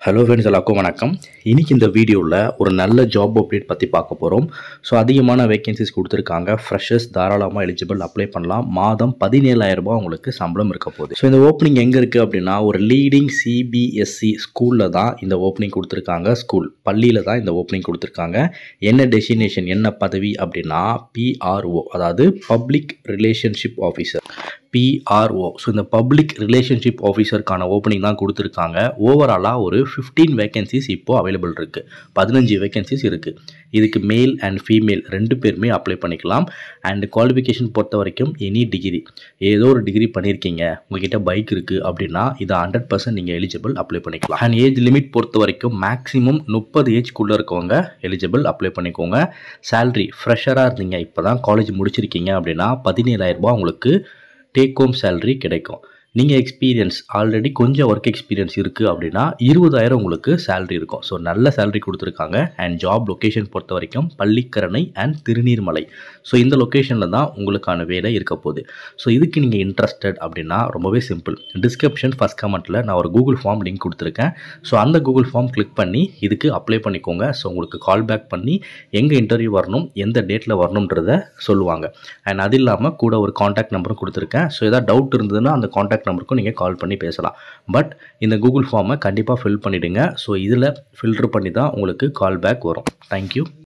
hello friends எல்லாருக்கும் வணக்கம் இன்னைக்கு இந்த வீடியோவில் ஒரு நல்ல ஜாப் அப்டேட் பற்றி பார்க்க போகிறோம் ஸோ அதிகமான வேகன்சிஸ் கொடுத்துருக்காங்க ஃப்ரெஷர்ஸ் தாராளமாக எலிஜிபிள் அப்ளை பண்ணலாம் மாதம் பதினேழாயிரம் ரூபாய் உங்களுக்கு சம்பளம் இருக்க போகுது ஸோ இந்த ஓப்பனிங் எங்கே இருக்குது அப்படின்னா ஒரு லீடிங் சிபிஎஸ்சி ஸ்கூலில் தான் இந்த ஓப்பனிங் கொடுத்துருக்காங்க ஸ்கூல் பள்ளியில் தான் இந்த ஓப்பனிங் கொடுத்துருக்காங்க என்ன டெசினேஷன் என்ன பதவி அப்படின்னா பிஆர்ஓ அதாவது public relationship officer PRO so இந்த பப்ளிக் ரிலேஷன்ஷிப் ஆஃபீஸருக்கான ஓப்பனிங் தான் கொடுத்துருக்காங்க ஓவராலாக ஒரு ஃபிஃப்டீன் வேகன்சிஸ் இப்போது அவைலபிள் இருக்குது பதினஞ்சு வேகன்சிஸ் இருக்குது இதுக்கு மேல் அண்ட் ஃபீமேல் ரெண்டு பேருமே அப்ளை பண்ணிக்கலாம் அண்ட் குவாலிஃபிகேஷன் பொறுத்த வரைக்கும் எனி டிகிரி ஏதோ ஒரு டிகிரி பண்ணியிருக்கீங்க உங்ககிட்ட பைக் இருக்குது அப்படின்னா இதை ஹண்ட்ரட் பர்சன்ட் நீங்கள் எலிஜிபிள் அப்ளை பண்ணிக்கலாம் அண்ட் ஏஜ் லிமிட் பொறுத்த வரைக்கும் மேக்ஸிமம் முப்பது ஏஜ்க்குள்ளே இருக்கவங்க எலிஜிபிள் அப்ளை பண்ணிக்கோங்க சேல்ரி ஃப்ரெஷராக இருந்தீங்க இப்போ தான் காலேஜ் முடிச்சிருக்கீங்க அப்படின்னா பதினேழாயிரரூபா உங்களுக்கு டேக் ஹோம் சேலரி கிடைக்கும் நீங்கள் எக்ஸ்பீரியன்ஸ் ஆல்ரெடி கொஞ்சம் ஒர்க் எக்ஸ்பீரியன்ஸ் இருக்குது அப்படின்னா இருபதாயிரம் உங்களுக்கு சேலரி இருக்கும் ஸோ நல்ல சேலரி கொடுத்துருக்காங்க அண்ட் ஜாப் லொக்கேஷன் பொறுத்த வரைக்கும் பள்ளிக்கரணை அண்ட் திருநீர்மலை ஸோ இந்த லொக்கேஷனில் தான் உங்களுக்கான வேலை இருக்க போகுது ஸோ இதுக்கு நீங்கள் இன்ட்ரெஸ்டட் அப்படின்னா ரொம்பவே சிம்பிள் டிஸ்கிரிப்ஷன் ஃபஸ்ட் கமெண்ட்டில் நான் ஒரு கூகுள் ஃபார்ம் லிங்க் கொடுத்துருக்கேன் ஸோ அந்த கூகுள் ஃபார்ம் கிளிக் பண்ணி இதுக்கு அப்ளை பண்ணிக்கோங்க ஸோ உங்களுக்கு கால் பேக் பண்ணி எங்கே இன்டர்வியூ வரணும் எந்த டேட்டில் வரணுன்றத சொல்லுவாங்க அண்ட் அது இல்லாமல் கூட ஒரு காண்டாக்ட் நம்பரும் கொடுத்துருக்கேன் ஸோ ஏதாவது டவுட் இருந்ததுன்னா அந்த காண்டாக்ட் நம்பருக்கும் நீங்கள் கால் பண்ணி பேசலாம் பட் இந்த கூகுள் ஃபார்மை கண்டிப்பாக ஃபில் பண்ணிவிடுங்க ஸோ இதில் ஃபில்டர் பண்ணி தான் உங்களுக்கு கால் பேக் வரும் தேங்க்யூ